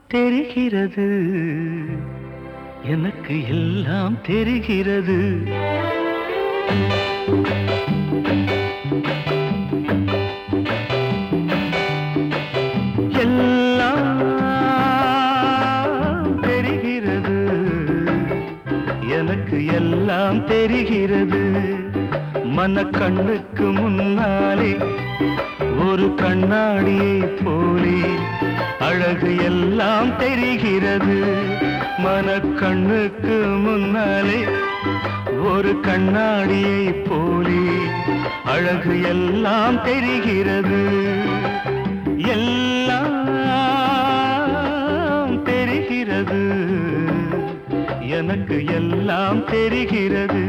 தெரிகிறது எனக்கு எல்லாம் தெரிகிறது எல்லாம் தெரிகிறது எனக்கு எல்லாம் தெரிகிறது மனக்கண்ணுக்கு முன்னாலே ஒரு கண்ணாடியை போலே அழகு எல்லாம் தெரிகிறது மனக்கண்ணுக்கு முன்னாலே ஒரு கண்ணாடியை போலே அழகு எல்லாம் தெரிகிறது எல்லாம் தெரிகிறது எனக்கு எல்லாம் தெரிகிறது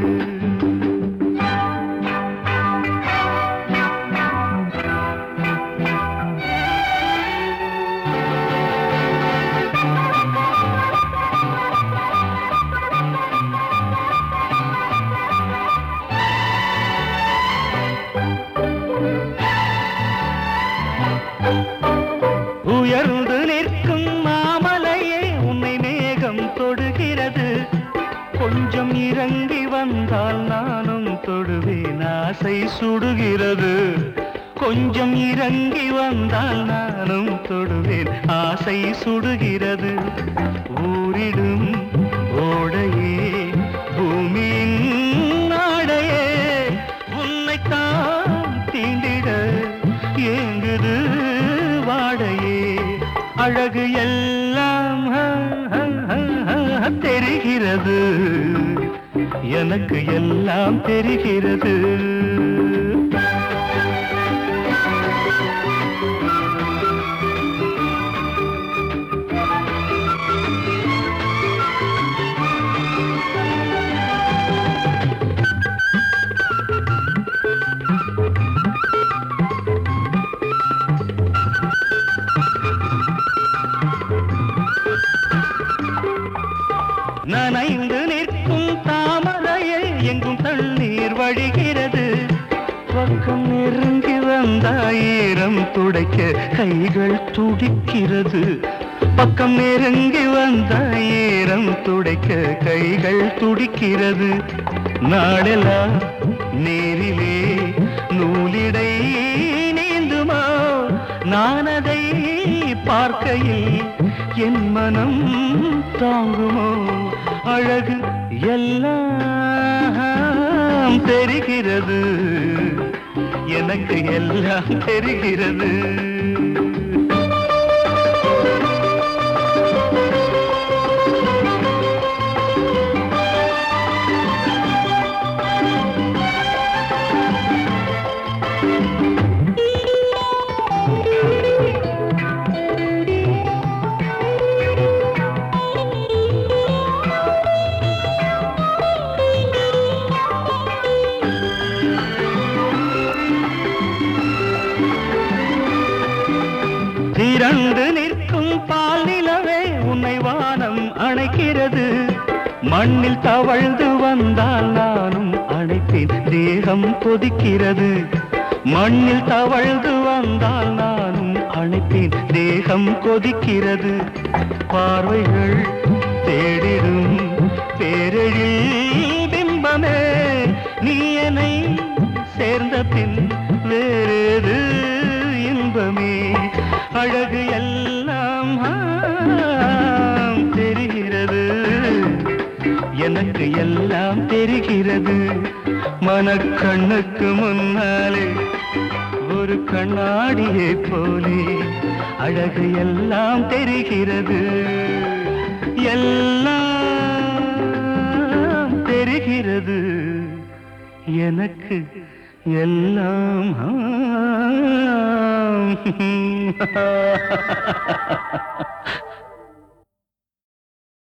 உயர்ந்து நிற்கும் மாமலையே உன்னை மேகம் தொடுகிறது கொஞ்சம் இறங்கி வந்தால் நானும் தொடுவேன் ஆசை சுடுகிறது கொஞ்சம் இறங்கி வந்தால் நானும் தொடுவேன் ஆசை சுடுகிறது ஊரிடும் ஓடையே பூமியின் நாடையே உன்னைத்தான் தீண்டிட ஏங்குது வாடையே அழகு எல்லாம் ஹ, ஹ, ஹ, ஹ, தெரிகிறது எனக்கு எல்லாம் தெரிகிறது நனைந்து நிற்கும் தாமரையே எங்கும் தண்ணீர் வழிகிறது பக்கம் நெருங்கி வந்தாயிரம் துடைக்க கைகள் துடிக்கிறது பக்கம் நெருங்கி வந்தாயிரம் துடைக்க கைகள் துடிக்கிறது நாடெல்லாம் நேரிலே நூலிடை நீந்துமா நான் அதை பார்க்கையில் என் மனம் தாங்குமோ அழகு எல்லாம் தெரிகிறது எனக்கு எல்லாம் தெரிகிறது திரண்டு நிற்கும் பால் நிலவே உன்னை வானம் அணைக்கிறது மண்ணில் தவழ்ந்து வந்தால் நானும் அணைப்பேன் தேகம் கொதிக்கிறது மண்ணில் தவழ்ந்து வந்தால் நானும் அணைப்பேன் தேகம் கொதிக்கிறது பார்வைகள் தேடிடும் பேரெழில் பிம்பமே நீ என்னை சேர்ந்த பின் வேறேது இன்பமே அழகு எல்லாம் ஆம், தெரிகிறது எனக்கு எல்லாம் தெரிகிறது மனக்கண்ணுக்கு முன்னாலே ஒரு கண்ணாடியை போலே அழகு எல்லாம் தெரிகிறது எல்லாம் தெரிகிறது எனக்கு எல்லாம் ஆம்.